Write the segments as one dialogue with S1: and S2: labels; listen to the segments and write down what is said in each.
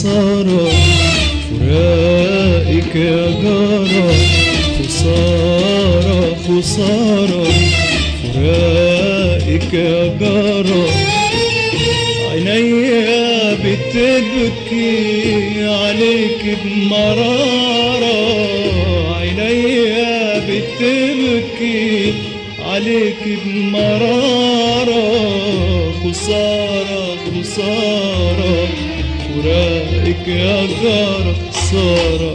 S1: خسارة فراقك يا جارة خسارة خسارة فراقك يا جارة عينيا بتبكي عليك بمرارة عينيا بتبكي عليك بمرارة خسارة خسارة فراقك يا جارة خسارة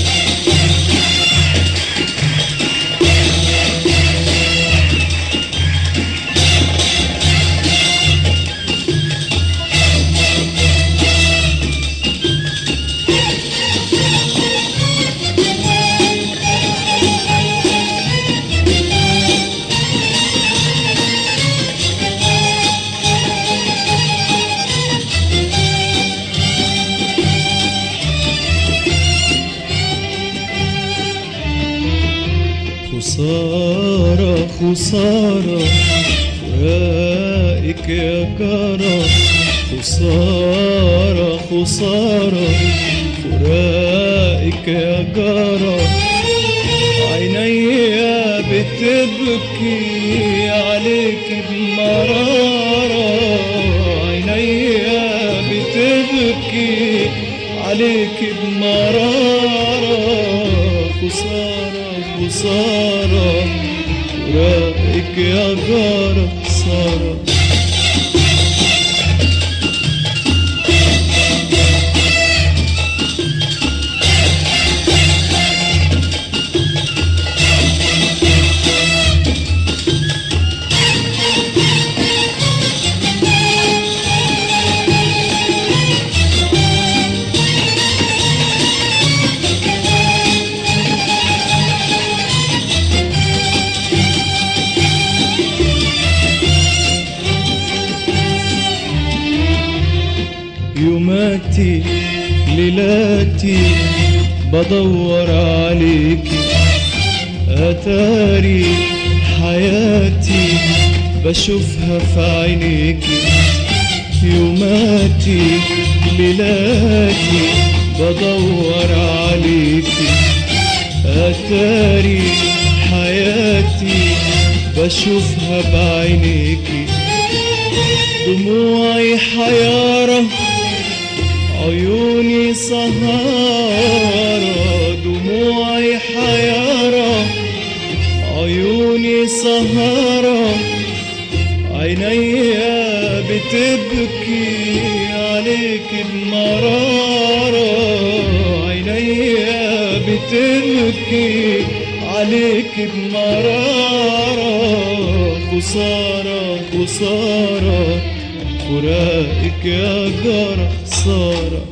S1: خسارة خسارة فراقك يا جارة خسارة خسارة فراقك يا جارة عينيا بتبكي عليك بمرارة عينيا بتبكي عليك بمرارة خسارة خسارة فراقك يا جارة خسارة يوماتي ليلاتي بدور عليكي أتاري حياتي بشوفها في عينيكي يوماتي ليلاتي بدور عليكي أتاري حياتي بشوفها بعينيكي دموعي حيارة عيوني سهارة دموعي حيارة عيوني سهارة عينيا بتبكي عليك بمرارة عينيا بتبكي عليك بمرارة خسارة خسارة فراقك يا جارة خسارة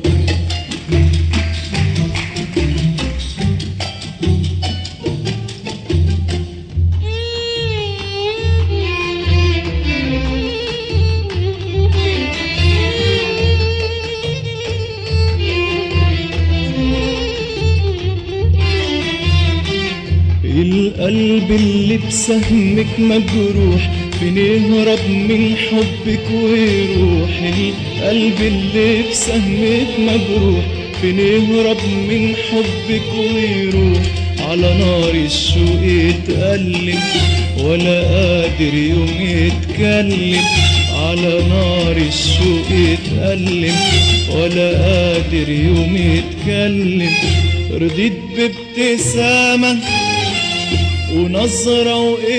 S1: القلب اللي بسهمك مجروح فين يهرب من حبك ويروح القلب اللي بسهمك مجروح فين يهرب من حبك ويروح على نار الشوق يتألم ولا قادر يوم يتكلم على نار الشوق يتألم ولا قادر يوم يتكلم رضيت بابتسامة ونظرة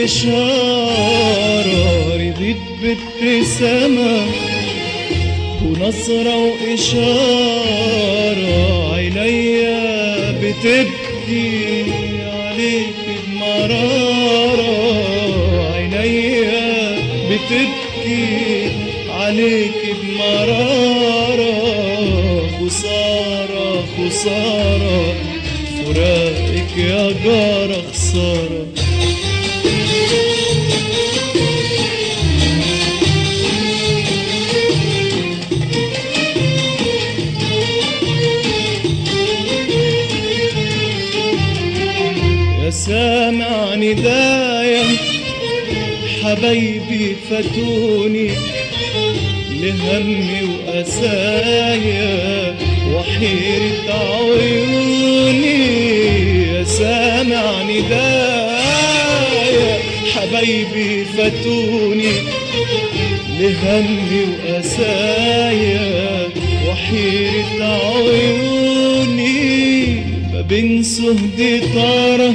S1: وإشارة رضيت بابتسامة ونظرة وإشارة عينيا بتبكي عليك بمرارة عينيا بتبكي عليك بمرارة خسارة خسارة فراقك يا جارة خسارة يا سامع ندايا حبايبي فاتوني لهمي وأسايا وحيرة عيوني يا سامع ندايا حبايبي فاتوني لهمي وأسايا وحيرة عيوني ما بين سهد طرف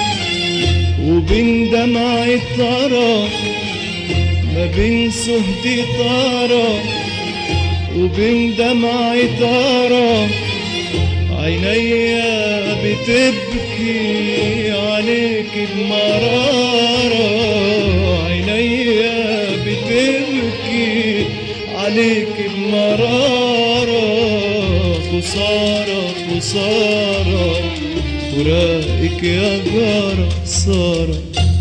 S1: وبين دمعة طرف ما بين سهد طرف وبين دمعة طرف عينيا بتبكي عليك بمرارة عينيا بتبكي عليك بمرارة خسارة خسارة فراقك يا جارة خسارة